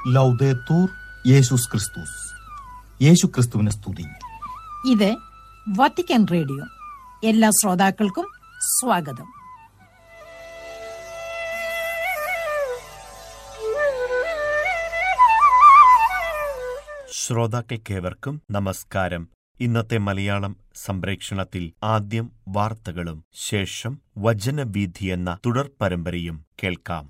ലൗദേത്തൂർ യേശുസ് ക്രിസ്തുസ് യേശു ക്രിസ്തുവിനെ സ്തുതി ഇത് വത്തിക്കാൻ റേഡിയോ എല്ലാ ശ്രോതാക്കൾക്കും സ്വാഗതം ശ്രോതാക്കൾക്കേവർക്കും നമസ്കാരം ഇന്നത്തെ മലയാളം സംപ്രേക്ഷണത്തിൽ ആദ്യം വാർത്തകളും ശേഷം വചനവീഥി എന്ന തുടർ പരമ്പരയും കേൾക്കാം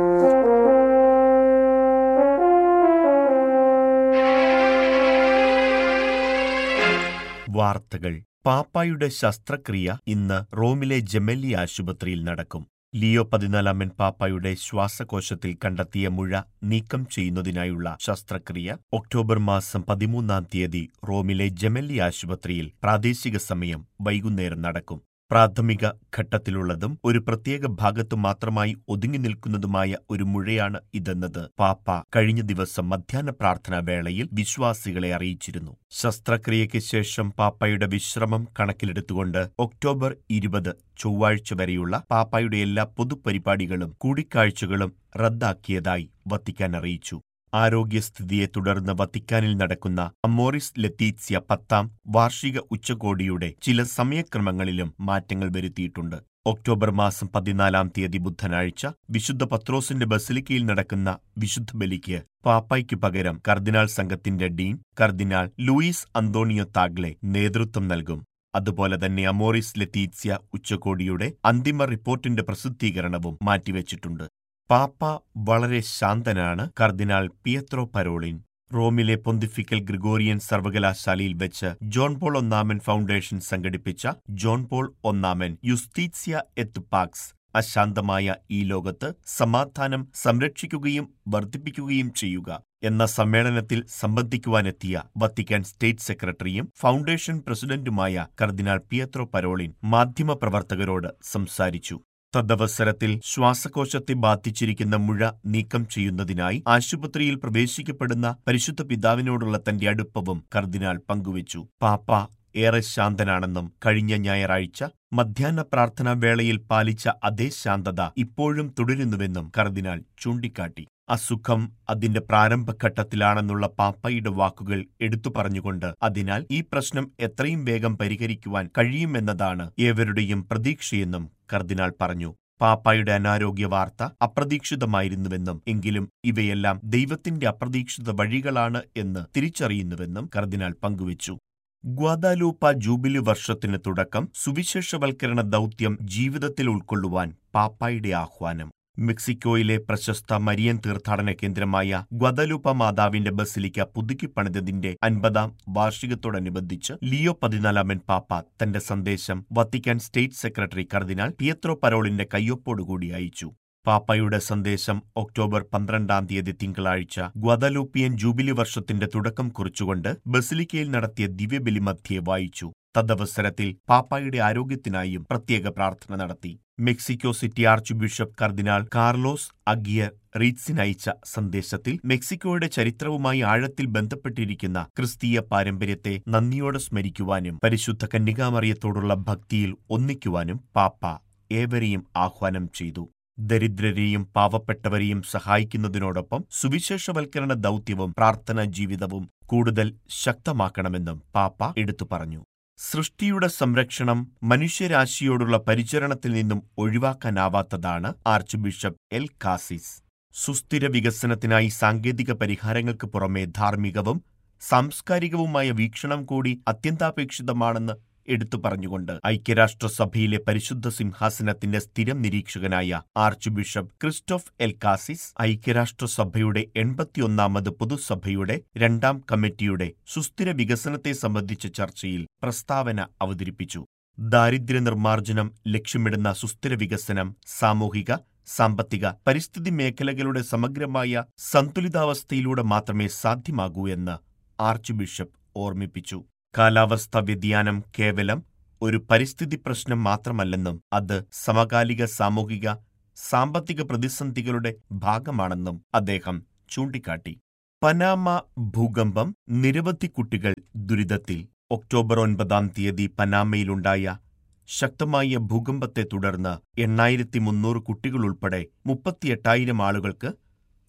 വാർത്തകൾ പാപ്പായുടെ ശസ്ത്രക്രിയ ഇന്ന് റോമിലെ ജെമല്ലി ആശുപത്രിയിൽ നടക്കും ലിയോ പതിനാലാമൻ പാപ്പായുടെ ശ്വാസകോശത്തിൽ കണ്ടെത്തിയ മുഴ നീക്കം ചെയ്യുന്നതിനായുള്ള ശസ്ത്രക്രിയ ഒക്ടോബർ മാസം പതിമൂന്നാം തീയതി റോമിലെ ജെമല്ലി ആശുപത്രിയിൽ പ്രാദേശിക സമയം വൈകുന്നേരം നടക്കും പ്രാഥമിക ഘട്ടത്തിലുള്ളതും ഒരു പ്രത്യേക ഭാഗത്തു മാത്രമായി ഒതുങ്ങി നിൽക്കുന്നതുമായ ഒരു മുഴയാണ് ഇതെന്നത് പാപ്പ കഴിഞ്ഞ ദിവസം മധ്യാഹ്ന പ്രാർത്ഥനാ വേളയിൽ വിശ്വാസികളെ അറിയിച്ചിരുന്നു ശസ്ത്രക്രിയയ്ക്ക് ശേഷം പാപ്പയുടെ വിശ്രമം കണക്കിലെടുത്തുകൊണ്ട് ഒക്ടോബർ ഇരുപത് ചൊവ്വാഴ്ച വരെയുള്ള പാപ്പായുടെ എല്ലാ പൊതുപരിപാടികളും കൂടിക്കാഴ്ചകളും റദ്ദാക്കിയതായി വത്തിക്കാൻ അറിയിച്ചു ആരോഗ്യസ്ഥിതിയെ തുടർന്ന് വത്തിക്കാനിൽ നടക്കുന്ന അമോറിസ് ലത്തീത്സ്യ പത്താം വാർഷിക ഉച്ചകോടിയുടെ ചില സമയക്രമങ്ങളിലും മാറ്റങ്ങൾ വരുത്തിയിട്ടുണ്ട് ഒക്ടോബർ മാസം പതിനാലാം തീയതി ബുധനാഴ്ച വിശുദ്ധ പത്രോസിന്റെ ബസിലിക്കയിൽ നടക്കുന്ന വിശുദ്ധ ബലിക്ക് പാപ്പായ്ക്കു പകരം കർദിനാൾ സംഘത്തിന്റെ ഡീൻ കർദിനാൾ ലൂയിസ് അന്തോണിയോ താഗ്ലെ നേതൃത്വം നൽകും അതുപോലെ തന്നെ അമോറിസ് ലത്തീത്സ്യ ഉച്ചകോടിയുടെ അന്തിമ റിപ്പോർട്ടിന്റെ പ്രസിദ്ധീകരണവും മാറ്റിവെച്ചിട്ടുണ്ട് പാപ്പ വളരെ ശാന്തനാണ് കർദിനാൾ പിയത്രോ പരോളിൻ റോമിലെ പൊന്തിഫിക്കൽ ഗ്രിഗോറിയൻ സർവകലാശാലയിൽ വെച്ച് ജോൺ പോൾ ഒന്നാമൻ ഫൗണ്ടേഷൻ സംഘടിപ്പിച്ച ജോൺ പോൾ ഒന്നാമൻ യുസ്തീത്സ്യ എത്ത് പാക്സ് അശാന്തമായ ഈ ലോകത്ത് സമാധാനം സംരക്ഷിക്കുകയും വർദ്ധിപ്പിക്കുകയും ചെയ്യുക എന്ന സമ്മേളനത്തിൽ സംബന്ധിക്കുവാനെത്തിയ വത്തിക്കാൻ സ്റ്റേറ്റ് സെക്രട്ടറിയും ഫൗണ്ടേഷൻ പ്രസിഡന്റുമായ കർദിനാൾ പിയത്രോ പരോളിൻ മാധ്യമപ്രവർത്തകരോട് സംസാരിച്ചു തദവസരത്തിൽ ശ്വാസകോശത്തെ ബാധിച്ചിരിക്കുന്ന മുഴ നീക്കം ചെയ്യുന്നതിനായി ആശുപത്രിയിൽ പ്രവേശിക്കപ്പെടുന്ന പരിശുദ്ധ പിതാവിനോടുള്ള തന്റെ അടുപ്പവും കർദിനാൾ പങ്കുവച്ചു പാപ്പ ഏറെ ശാന്തനാണെന്നും കഴിഞ്ഞ ഞായറാഴ്ച മധ്യാഹ്ന പ്രാർത്ഥനാ വേളയിൽ പാലിച്ച അതേ ശാന്തത ഇപ്പോഴും തുടരുന്നുവെന്നും കർദിനാൾ ചൂണ്ടിക്കാട്ടി അസുഖം അതിന്റെ പ്രാരംഭഘട്ടത്തിലാണെന്നുള്ള പാപ്പയുടെ വാക്കുകൾ എടുത്തു പറഞ്ഞുകൊണ്ട് അതിനാൽ ഈ പ്രശ്നം എത്രയും വേഗം പരിഹരിക്കുവാൻ കഴിയുമെന്നതാണ് ഏവരുടെയും പ്രതീക്ഷയെന്നും കർദിനാൾ പറഞ്ഞു പാപ്പായുടെ അനാരോഗ്യ വാർത്ത അപ്രതീക്ഷിതമായിരുന്നുവെന്നും എങ്കിലും ഇവയെല്ലാം ദൈവത്തിന്റെ അപ്രതീക്ഷിത വഴികളാണ് എന്ന് തിരിച്ചറിയുന്നുവെന്നും കർദിനാൾ പങ്കുവച്ചു ഗ്വാദാലൂപ്പ ജൂബിലി വർഷത്തിന് തുടക്കം സുവിശേഷവൽക്കരണ ദൗത്യം ജീവിതത്തിൽ ഉൾക്കൊള്ളുവാൻ പാപ്പായുടെ ആഹ്വാനം മെക്സിക്കോയിലെ പ്രശസ്ത മരിയൻ തീർത്ഥാടന കേന്ദ്രമായ ഗ്വദലൂപ്പ മാതാവിന്റെ ബസിലിക്ക പുതുക്കിപ്പണിതതിന്റെ അൻപതാം വാർഷികത്തോടനുബന്ധിച്ച് ലിയോ പതിനാലാമൻ പാപ്പ തന്റെ സന്ദേശം വത്തിക്കാൻ സ്റ്റേറ്റ് സെക്രട്ടറി കർദിനാൾ പിയത്രോ പരോളിന്റെ കയ്യൊപ്പോടുകൂടി അയച്ചു പാപ്പയുടെ സന്ദേശം ഒക്ടോബർ പന്ത്രണ്ടാം തീയതി തിങ്കളാഴ്ച ഗ്വദലൂപ്പിയൻ ജൂബിലി വർഷത്തിന്റെ തുടക്കം കുറിച്ചുകൊണ്ട് ബസിലിക്കയിൽ നടത്തിയ ദിവ്യബലി മധ്യേ വായിച്ചു തദവസരത്തിൽ പാപ്പായുടെ ആരോഗ്യത്തിനായും പ്രത്യേക പ്രാർത്ഥന നടത്തി മെക്സിക്കോ സിറ്റി ആർച്ച് ബിഷപ്പ് കർദിനാൾ കാർലോസ് അഗിയർ റീറ്റ്സിനയച്ച സന്ദേശത്തിൽ മെക്സിക്കോയുടെ ചരിത്രവുമായി ആഴത്തിൽ ബന്ധപ്പെട്ടിരിക്കുന്ന ക്രിസ്തീയ പാരമ്പര്യത്തെ നന്ദിയോടെ സ്മരിക്കുവാനും പരിശുദ്ധ കന്യകാമറിയത്തോടുള്ള ഭക്തിയിൽ ഒന്നിക്കുവാനും പാപ്പ ഏവരെയും ആഹ്വാനം ചെയ്തു ദരിദ്രരെയും പാവപ്പെട്ടവരെയും സഹായിക്കുന്നതിനോടൊപ്പം സുവിശേഷവൽക്കരണ ദൗത്യവും പ്രാർത്ഥനാ ജീവിതവും കൂടുതൽ ശക്തമാക്കണമെന്നും പാപ്പ എടുത്തു പറഞ്ഞു സൃഷ്ടിയുടെ സംരക്ഷണം മനുഷ്യരാശിയോടുള്ള പരിചരണത്തിൽ നിന്നും ഒഴിവാക്കാനാവാത്തതാണ് ആർച്ച് ബിഷപ്പ് എൽ കാസിസ് സുസ്ഥിര വികസനത്തിനായി സാങ്കേതിക പരിഹാരങ്ങൾക്ക് പുറമെ ധാർമ്മികവും സാംസ്കാരികവുമായ വീക്ഷണം കൂടി അത്യന്താപേക്ഷിതമാണെന്ന് എടുത്തു പറഞ്ഞുകൊണ്ട് ഐക്യരാഷ്ട്രസഭയിലെ പരിശുദ്ധ സിംഹാസനത്തിന്റെ സ്ഥിരം നിരീക്ഷകനായ archbishop Christophe El Kassis ഐക്യരാഷ്ട്രസഭയുടെ എൺപത്തിയൊന്നാമത് പൊതുസഭയുടെ രണ്ടാം കമ്മിറ്റിയുടെ സുസ്ഥിര വികസനത്തെ സംബന്ധിച്ച ചർച്ചയിൽ പ്രസ്താവന അവതരിപ്പിച്ചു ദാരിദ്ര്യ നിർമ്മാർജ്ജനം ലക്ഷ്യമിടുന്ന സുസ്ഥിര വികസനം സാമൂഹിക സാമ്പത്തിക പരിസ്ഥിതി മേഖലകളുടെ സമഗ്രമായ സന്തുലിതാവസ്ഥയിലൂടെ മാത്രമേ സാധ്യമാകൂ എന്ന് ആർച്ച് ബിഷപ്പ് ഓർമ്മിപ്പിച്ചു കാലാവസ്ഥാ വ്യതിയാനം കേവലം ഒരു പരിസ്ഥിതി പ്രശ്നം മാത്രമല്ലെന്നും അത് സമകാലിക സാമൂഹിക സാമ്പത്തിക പ്രതിസന്ധികളുടെ ഭാഗമാണെന്നും അദ്ദേഹം ചൂണ്ടിക്കാട്ടി പനാമ ഭൂകമ്പം നിരവധി കുട്ടികൾ ദുരിതത്തിൽ ഒക്ടോബർ ഒൻപതാം തീയതി പനാമയിലുണ്ടായ ശക്തമായ ഭൂകമ്പത്തെ തുടർന്ന് എണ്ണായിരത്തി മുന്നൂറ് കുട്ടികളുൾപ്പെടെ മുപ്പത്തിയെട്ടായിരം ആളുകൾക്ക്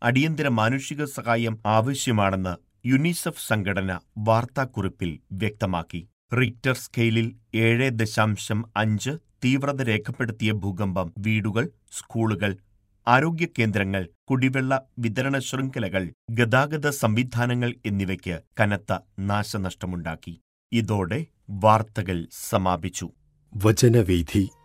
അടിയന്തര മാനുഷിക സഹായം ആവശ്യമാണെന്ന് യുനിസെഫ് സംഘടന വാർത്താക്കുറിപ്പിൽ വ്യക്തമാക്കി റിക്ടർ സ്കെയിലിൽ ഏഴ് ദശാംശം അഞ്ച് തീവ്രത രേഖപ്പെടുത്തിയ ഭൂകമ്പം വീടുകൾ സ്കൂളുകൾ ആരോഗ്യ കേന്ദ്രങ്ങൾ കുടിവെള്ള വിതരണ ശൃംഖലകൾ ഗതാഗത സംവിധാനങ്ങൾ എന്നിവയ്ക്ക് കനത്ത നാശനഷ്ടമുണ്ടാക്കി ഇതോടെ വാർത്തകൾ സമാപിച്ചു വചനവീഥി